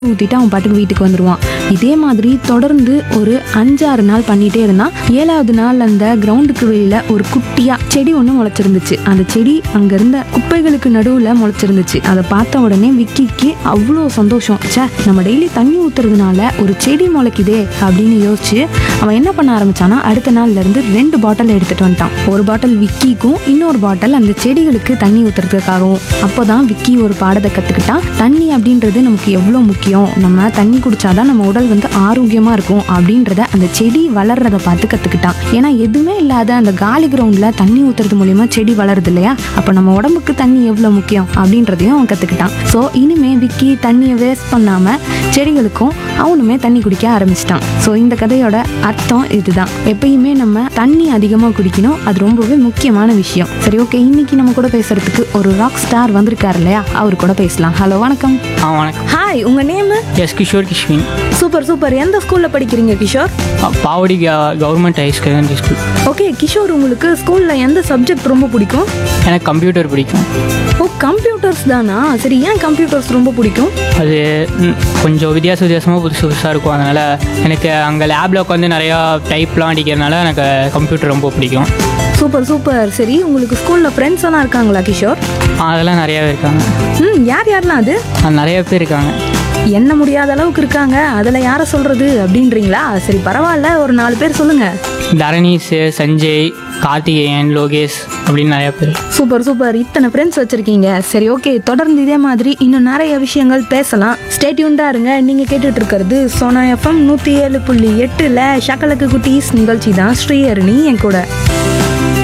ஊற்றிட்டு அவன் பாட்டுக்கு வீட்டுக்கு வந்துடுவான் இதே மாதிரி தொடர்ந்து ஒரு அஞ்சாறு நாள் பண்ணிகிட்டே இருந்தான் ஏழாவது நாள் அந்த கிரவுண்டுக்கு வெளியில் ஒரு குட்டியாக செடி ஒன்று முளைச்சிருந்துச்சு அந்த செடி அங்கே இருந்த குப்பைகளுக்கு நடுவில் முளைச்சிருந்துச்சு அதை பார்த்த உடனே விக்கிக்கு அவ்வளோ சந்தோஷம் ச்சே நம்ம டெய்லி தண்ணி ஊற்றுறதுனால ஒரு செடி முளைக்குதே அப்படின்னு யோசிச்சு அவன் என்ன பண்ண ஆரம்பிச்சானா அடுத்த நாள்ல இருந்து ரெண்டு பாட்டில் எடுத்துட்டு வந்துட்டான் ஒரு பாட்டில் விக்கிக்கும் இன்னொரு பாட்டில் அந்த செடிகளுக்கு தண்ணி ஊற்றுறதுக்காகவும் அப்போதான் விக்கி ஒரு பாடத்தை கற்றுக்கிட்டான் தண்ணி அப்படின்றது நமக்கு எவ்வளோ முக்கியம் நம்ம தண்ணி குடிச்சாதான் நம்ம உடல் வந்து ஆரோக்கியமாக இருக்கும் அப்படின்றத அந்த செடி வளர்றத பார்த்து கற்றுக்கிட்டான் ஏன்னா எதுவுமே இல்லாத அந்த காலி கிரவுண்டில் தண்ணி ஊற்றுறது மூலியமா செடி வளருது இல்லையா அப்போ நம்ம உடம்புக்கு தண்ணி எவ்வளோ முக்கியம் அப்படின்றதையும் அவன் கற்றுக்கிட்டான் ஸோ இனிமே விக்கி தண்ணியை வேஸ்ட் பண்ணாமல் செடிகளுக்கும் அவனுமே தண்ணி குடிக்க ஆரம்பிச்சிட்டான் ஸோ இந்த கதையோட அர்த்தம் இதுதான் எப்பயுமே நம்ம தண்ணி அதிகமாக குடிக்கணும் அது ரொம்பவே முக்கியமான விஷயம் சரி ஓகே இன்னைக்கு நம்ம கூட பேசுறதுக்கு ஒரு ராக் ஸ்டார் வந்திருக்காரு இல்லையா அவர் கூட பேசலாம் ஹலோ வணக்கம் ஆ வணக்கம் ஹாய் உங்க name is Kishore Kishwin super super எந்த ஸ்கூல்ல படிக்கிறீங்க கிஷோர் ஆ, Pavadi government high secondary school okay Kishore உங்களுக்கு ஸ்கூல்ல எந்த சப்ஜெக்ட் ரொம்ப பிடிக்கும் எனக்கு கம்ப்யூட்டர் பிடிக்கும் ஓ கம்ப்யூட்டர்ஸ் தானா சரி ஏன் கம்ப்யூட்டர்ஸ் ரொம்ப பிடிக்கும் அது ம், கொஞ்சம் வித்தியாச வித்தியாசமாக புதுசு புதுசாக இருக்கும் அதனால் எனக்கு அங்கே லேபில் உட்காந்து நிறையா டைப்லாம் அடிக்கிறதுனால எனக்கு கம்ப்யூட்டர் ரொம்ப பிடிக்கும் சூப்பர் சூப்பர் சரி உங்களுக்கு ஸ்கூல்ல ஃப்ரெண்ட்ஸ் எல்லாம் இருக்காங்களா கிஷோர் ஆ, அதெல்லாம் நிறையாவே இருக்காங்க ம் யார் யாரெல்லாம் அது ஆ, நிறைய பேர் இருக்காங்க என்ன முடியாத அளவுக்கு இருக்காங்க அதில் யாரை சொல்றது அப்படின்றீங்களா சரி பரவாயில்ல ஒரு நாலு பேர் சொல்லுங்க தரணீஸ் சஞ்சய் கார்த்திகேயன் லோகேஷ் அப்படின்னு நிறையா பேர் சூப்பர் சூப்பர் இத்தனை ஃப்ரெண்ட்ஸ் வச்சிருக்கீங்க சரி ஓகே தொடர்ந்து இதே மாதிரி இன்னும் நிறைய விஷயங்கள் பேசலாம் ஸ்டேட்யூண்டா இருங்க நீங்க கேட்டுட்டு இருக்கிறது சோனா எஃப்எம் நூத்தி ஏழு புள்ளி எட்டுல ஷக்கலக்கு குட்டீஸ் நிகழ்ச்சி தான் ஸ்ரீஹரணி என் கூட